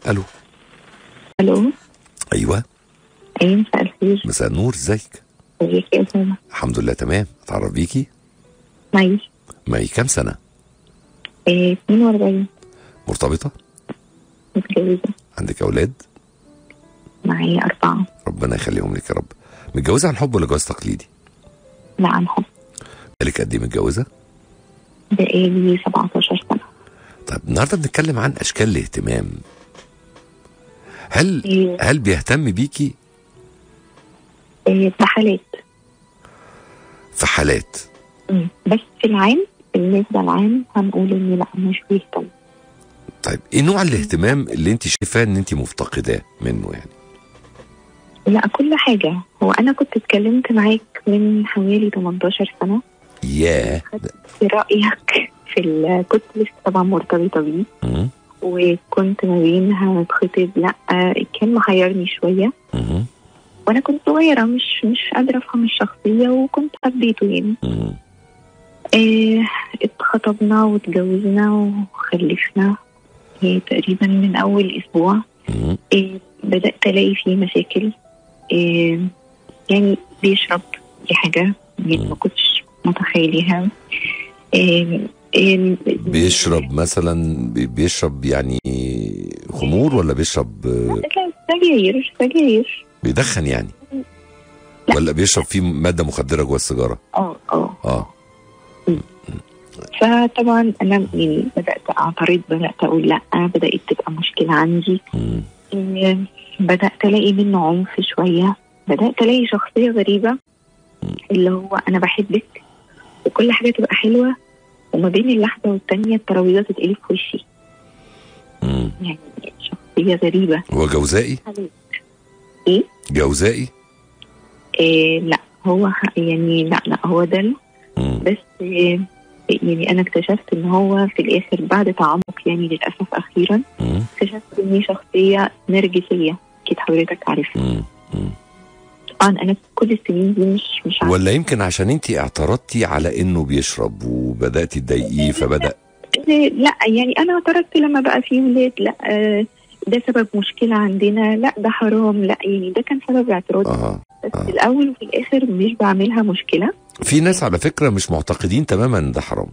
الو الو ايوه ايه مساء الخير مساء النور ازيك ازيك يا اسامه الحمد لله تمام اتعرف بيكي معي معي كام سنه إيه 42 مرتبطه متجوزه عندك اولاد معي اربعه ربنا يخليهم لك يا رب متجوزه عن حب ولا جواز تقليدي لا عن حب بقالك قد ايه متجوزه بقالي 17 سنه طيب النهارده بنتكلم عن اشكال الاهتمام هل إيه. هل بيهتم بيكي إيه بحالات في حالات مم. بس في العام بالنسبه للعام هنقول اني لا مش بيهتم طيب ايه نوع الاهتمام اللي انت شايفاه ان انت مفتقداه منه يعني لا كل حاجه هو انا كنت اتكلمت معاك من حوالي 18 سنه ياه في رايك في ال- كنت لسه طبعا مرتبطه بيه مم. وكنت ما بين هنتخطب لا كان محيرني شويه مم. وانا كنت صغيره مش مش قادره افهم الشخصيه وكنت حبيته يعني مم. إيه اتخطبنا واتجوزنا وخلفنا إيه تقريبا من اول اسبوع مم. إيه بدات الاقي فيه مشاكل إيه يعني بيشرب دي حاجه يعني ما كنتش متخيلها إيه إيه بيشرب مثلا بي- بيشرب يعني خمور ولا بيشرب آه، لا، سجاير سجاير بيدخن يعني لا. ولا بيشرب فيه ماده مخدره جوه السيجاره اه اه اه فطبعا انا يعني بدات اعترض بدات اقول لا بدات تبقى مشكله عندي مم. إيه، بدات الاقي منه عنف شويه بدات الاقي شخصيه غريبه اللي هو انا بحبك وكل حاجه تبقى حلوه وما بين اللحظه والتانيه الترابيزه تتقلب في وشي مم. يعني شخصيه غريبه هو جوزائي ايه جوزائي إيه لا هو ح- يعني لا لا هو ده مم. بس إيه يعني انا اكتشفت ان هو في الاخر بعد تعمق يعني للاسف اخيرا مم. اكتشفت اني شخصيه نرجسيه اكيد حضرتك عارفها مم. مم. طبعا انا كل السنين دي مش مش عارفه ولا يمكن عشان انت اعترضتي على انه بيشرب وبداتي تضايقيه فبدا إيه، لا يعني انا اعترضت لما بقى في ولاد لا آه، ده سبب مشكله عندنا لا ده حرام لا يعني ده كان سبب اعتراضي اه بس آه. في الاول وفي الاخر مش بعملها مشكله في ناس على فكره مش معتقدين تماما ان ده حرام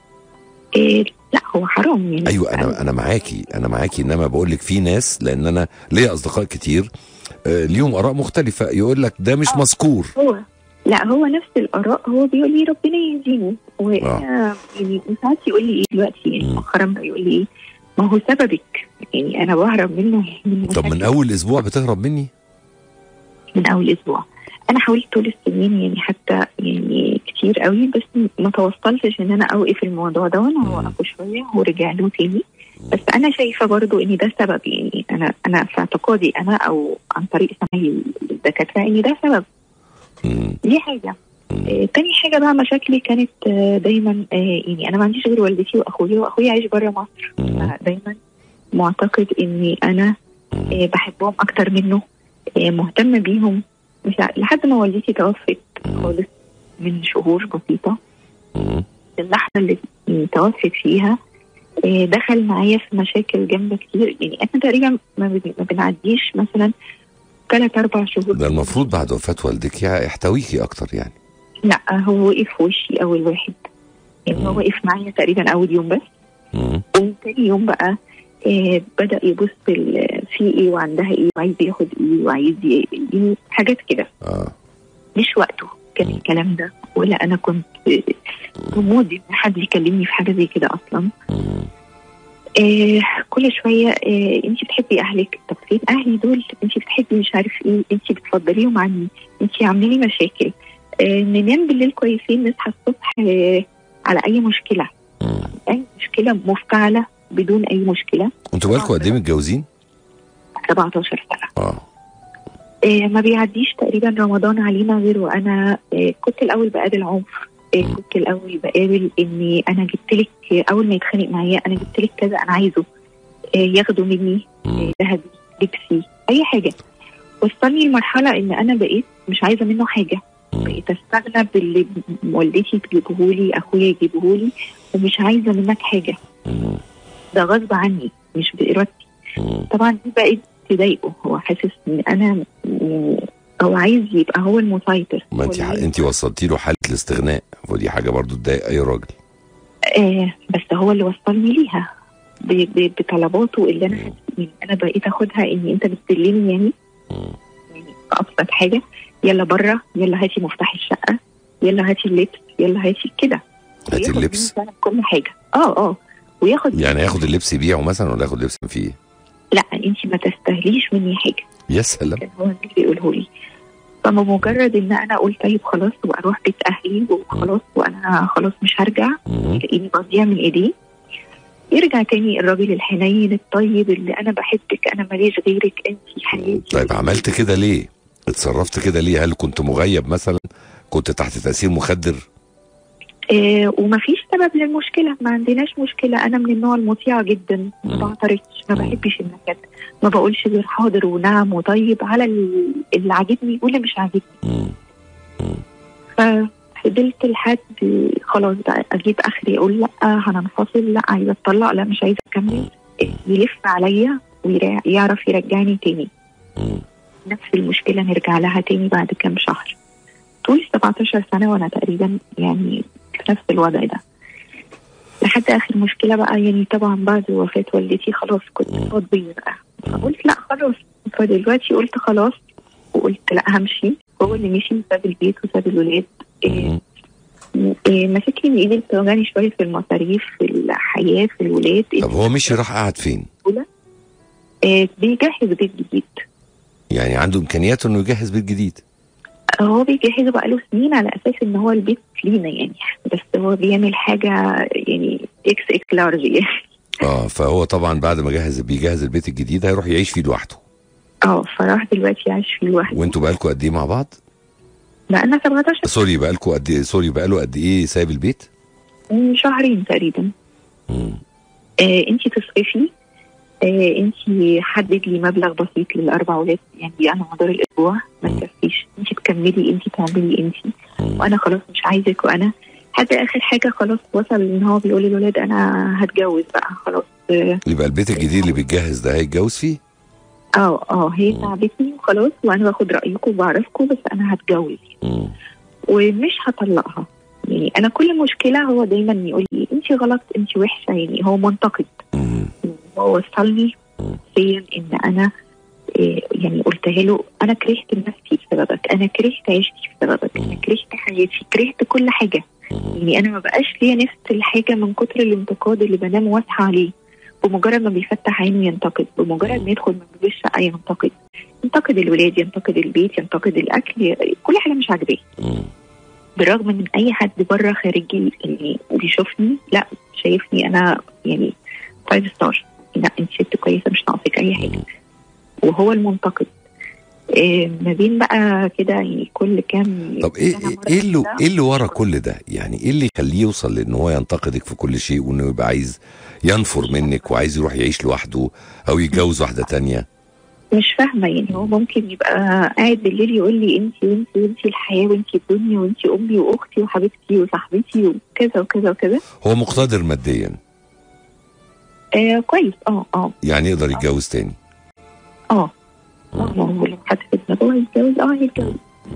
إيه لا هو حرام يعني ايوه انا انا معاكي انا معاكي انما بقول لك في ناس لان انا ليا اصدقاء كتير آه، ليهم اراء مختلفه يقول لك ده مش آه. مذكور هو لا هو نفس الاراء هو بيقول لي ربنا يهديني وانا يعني ساعات يقول لي ايه دلوقتي يعني مم. مؤخرا بقى يقول لي ايه ما هو سببك يعني انا بهرب منه من طب من مشاكل اول اسبوع بتهرب مني من اول اسبوع انا حاولت طول السنين يعني حتى يعني كتير قوي بس ما توصلتش ان انا اوقف الموضوع ده وانا مم. وقفه شويه ورجع له تاني بس انا شايفه برضو ان ده سبب يعني انا انا في اعتقادي انا او عن طريق سماعي للدكاتره ان ده سبب مم. دي حاجه مم. آه، تاني حاجة بقى مشاكلي كانت آه، دايما آه، يعني أنا ما عنديش غير والدتي وأخويا وأخويا عايش بره مصر مم. دايما معتقد إني أنا مم. آه، بحبهم أكتر منه آه، مهتمة بيهم مش ع- لحد ما والدتي توفت مم. خالص من شهور بسيطة مم. اللحظة اللي توفت فيها آه، دخل معايا في مشاكل جامدة كتير يعني احنا تقريبا ما بن- ما بنعديش مثلا ثلاث أربع شهور ده المفروض بعد وفاه والدك يحتويكي اكتر يعني لا هو وقف في وشي أول واحد يعني هو مم. وقف معايا تقريبا أول يوم بس مم. وتاني يوم بقى آه بدأ يبص ال- في ايه وعندها ايه وعايز ياخد ايه وعايز ي- يعني حاجات كده اه مش وقته كان مم. الكلام ده ولا انا كنت بمود ان حد يكلمني في حاجه زي كده اصلا مم. آه كل شويه آه انت بتحبي اهلك طب فين اهلي دول انت بتحبي مش عارف ايه انت بتفضليهم عني انت عامله لي مشاكل آه ننام بالليل كويسين نصحى الصبح آه على اي مشكله مم. اي مشكله مفتعله بدون اي مشكله انتوا بالكم قد ايه متجوزين؟ 17 سنه اه آه، ما بيعديش تقريبا رمضان علينا غير وانا آه، كنت الاول بقابل عنف آه، مم. كنت الاول بقابل اني انا جبت لك اول ما يتخانق معايا انا جبت لك كذا انا عايزه آه، ياخدوا مني مم. آه، ذهبي لبسي اي حاجه وصلني لمرحله ان انا بقيت مش عايزه منه حاجه مم. بقيت استغنى باللي والدتي تجيبهولي اخويا يجيبهولي ومش عايزه منك حاجه مم. ده غصب عني مش بارادتي مم. طبعا دي بقت تضايقه هو حاسس ان انا يعني هو عايز يبقى هو المسيطر ما هو انت اللي- انت وصلتي له حاله الاستغناء ودي حاجه برضو تضايق اي راجل آه بس هو اللي وصلني ليها ب- ب- بطلباته اللي انا مم. يعني انا بقيت اخدها ان انت بتسلمني يعني مم. يعني ابسط حاجه يلا بره يلا هاتي مفتاح الشقه يلا هاتي اللبس يلا هاتي كده هاتي وياخد اللبس مني فعلا كل حاجه اه اه وياخد يعني ياخد اللبس يبيعه مثلا ولا ياخد لبس فيه لا انت ما تستاهليش مني حاجه يا سلام كان هو اللي بيقوله لي فمجرد ان انا اقول طيب خلاص واروح بيت اهلي وخلاص وانا خلاص مش هرجع مم. يلاقيني بضيع من ايديه يرجع تاني الراجل الحنين الطيب اللي انا بحبك انا ماليش غيرك انت حياتي طيب عملت كده ليه اتصرفت كده ليه هل كنت مغيب مثلا كنت تحت تاثير مخدر آه ومفيش سبب للمشكله ما عندناش مشكله انا من النوع المطيع جدا ما مم. بعترضش ما مم. بحبش النكد ما بقولش غير حاضر ونعم وطيب على ال- اللي عاجبني واللي مش عاجبني مم. مم. ففضلت لحد خلاص بقى اجيب اخري اقول لا هننفصل لا عايزه اتطلق لا مش عايزه اكمل يلف عليا ويعرف يرجعني تاني مم. نفس المشكله نرجع لها تاني بعد كام شهر طول 17 سنه وانا تقريبا يعني في نفس الوضع ده لحد اخر مشكله بقى يعني طبعا بعد وفاه والدتي خلاص كنت مم. فاضيه بقى فقلت لا خلاص فدلوقتي قلت خلاص وقلت لا همشي هو اللي مشي وساب البيت وساب الولاد إيه مم. إيه ماسكني من ايدي بتوجعني شويه في المصاريف في الحياه في الولاد طب هو مشي راح قعد فين إيه بيجهز بيت جديد يعني عنده امكانيات انه يجهز بيت جديد هو بيجهزه بقاله سنين على اساس ان هو البيت لينا يعني بس هو بيعمل حاجه يعني اكس اكس لارج يعني اه فهو طبعا بعد ما جهز بيجهز البيت الجديد هيروح يعيش فيه لوحده اه فراح دلوقتي عايش فيه لوحده وانتوا بقالكوا قد ايه مع بعض بقالنا 17 سوري بقالكوا قد ايه سوري بقاله قد ايه سايب البيت من شهرين تقريبا مم. آه انت تصرفي آه انت حدد لي مبلغ بسيط للاربع اولاد يعني انا مدار الاسبوع ما مم. تكفيش انت تكملي انت تعملي انت مم. وانا خلاص مش عايزك وانا حتى اخر حاجه خلاص وصل ان هو بيقول للولاد انا هتجوز بقى خلاص اه يبقى البيت الجديد اللي بيتجهز ده هيتجوز فيه اه آه، هي مم. تعبتني وخلاص وانا باخد رايكم وبعرفكم بس انا هتجوز مم. ومش هطلقها يعني انا كل مشكله هو دايما يقول لي انت غلط انت وحشه يعني هو منتقد مم. هو وصلني مم. نفسيا ان انا إيه، يعني قلت له انا كرهت نفسي بسببك انا كرهت عيشتي بسببك انا مم. كرهت حياتي كرهت كل حاجه مم. يعني انا ما بقاش ليا نفس الحاجه من كتر الانتقاد اللي بنام واصحى عليه بمجرد ما بيفتح عينه ينتقد بمجرد ما يدخل من باب الشقه ينتقد ينتقد الولاد ينتقد البيت ينتقد الاكل كل حاجه مش عاجباه مم. بالرغم من اي حد بره خارجي يعني بيشوفني لا شايفني انا يعني فايف ستار لا انت ست كويسه مش ناقصك اي حاجه مم. وهو المنتقد إيه ما بين بقى كده يعني كل كام طب ايه سنة مرة ايه اللي كده. ايه اللي ورا كل ده يعني ايه اللي يخليه يوصل لان هو ينتقدك في كل شيء وانه يبقى عايز ينفر منك وعايز يروح يعيش لوحده او يتجوز واحده تانية مش فاهمه يعني هو ممكن يبقى قاعد بالليل يقول لي انت وانت وانت الحياه وانت الدنيا وانت امي واختي وحبيبتي وصاحبتي وكذا وكذا وكذا هو مقتدر ماديا آه كويس اه اه يعني يقدر يتجوز تاني اه اه هو لو حد في دماغه هيتجوز اه هيتجوز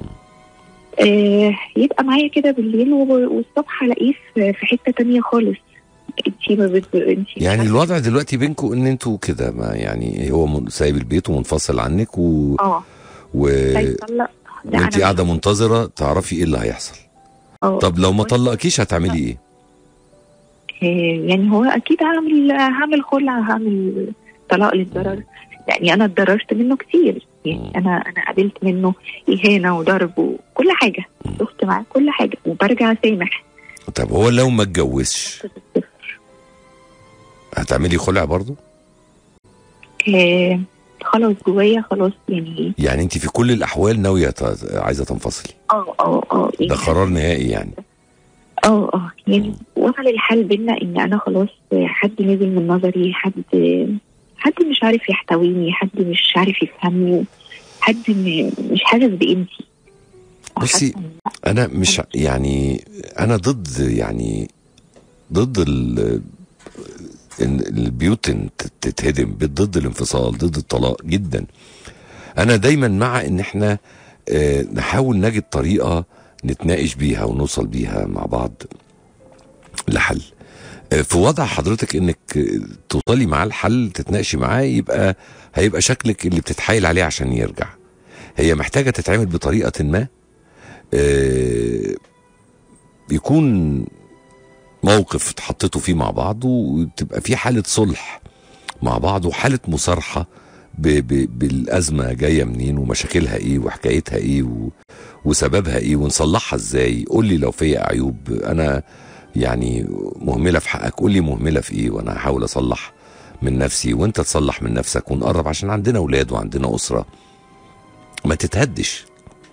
آه يبقى معايا كده بالليل وب- والصبح الاقيه في في حته تانية خالص انت ما بت... انت يعني الوضع دلوقتي بينكم ان انتوا كده ما يعني هو من- سايب البيت ومنفصل عنك و... اه و... هيطلق لا، وانت أنا قاعده منتظره تعرفي ايه اللي هيحصل اه طب لو ما طلقكيش هتعملي ايه آه، يعني هو اكيد هعمل هعمل خلع هعمل طلاق للضرر يعني انا اتضررت منه كتير يعني انا انا قابلت منه اهانه وضرب وكل حاجه شفت معاه كل حاجه وبرجع سامح طب هو لو ما اتجوزش هتعملي خلع برضه آه، خلاص جوايا خلاص يعني يعني انت في كل الاحوال ناويه ت- عايزه تنفصلي اه اه اه ده يعني قرار نهائي يعني اه اه يعني وصل الحال بينا ان انا خلاص حد نزل من نظري حد حد مش عارف يحتويني حد مش عارف يفهمني حد م- مش حاسس بقيمتي بصي، وحاسة إن- انا مش يعني انا ضد يعني ضد ال ان البيوت تت- تتهدم ضد الانفصال ضد الطلاق جدا انا دايما مع ان احنا آه، نحاول نجد طريقه نتناقش بيها ونوصل بيها مع بعض لحل آه، في وضع حضرتك انك آه، توصلي معاه الحل تتناقشي معاه يبقى هيبقى شكلك اللي بتتحايل عليه عشان يرجع هي محتاجه تتعمل بطريقه ما آه، يكون موقف اتحطيتوا فيه مع بعض وتبقى في حاله صلح مع بعض وحاله مصارحه ب ب بالازمه جايه منين ومشاكلها ايه وحكايتها ايه و وسببها ايه ونصلحها ازاي قول لي لو فيا عيوب انا يعني مهمله في حقك قول لي مهمله في ايه وانا هحاول اصلح من نفسي وانت تصلح من نفسك ونقرب عشان عندنا اولاد وعندنا اسره ما تتهدش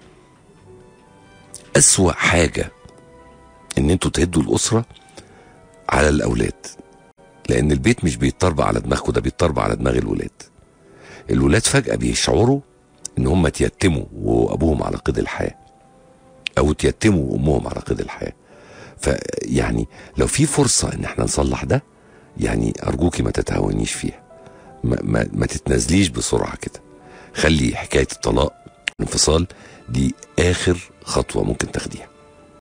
اسوا حاجه ان انتوا تهدوا الاسره على الاولاد لان البيت مش بيتطربع على دماغكم ده بيتطربع على دماغ الولاد الولاد فجاه بيشعروا ان هم اتيتموا وابوهم على قيد الحياه او اتيتموا وامهم على قيد الحياه فيعني لو في فرصه ان احنا نصلح ده يعني ارجوكي ما تتهاونيش فيها ما, ما, ما تتنازليش بسرعه كده خلي حكايه الطلاق الانفصال دي اخر خطوه ممكن تاخديها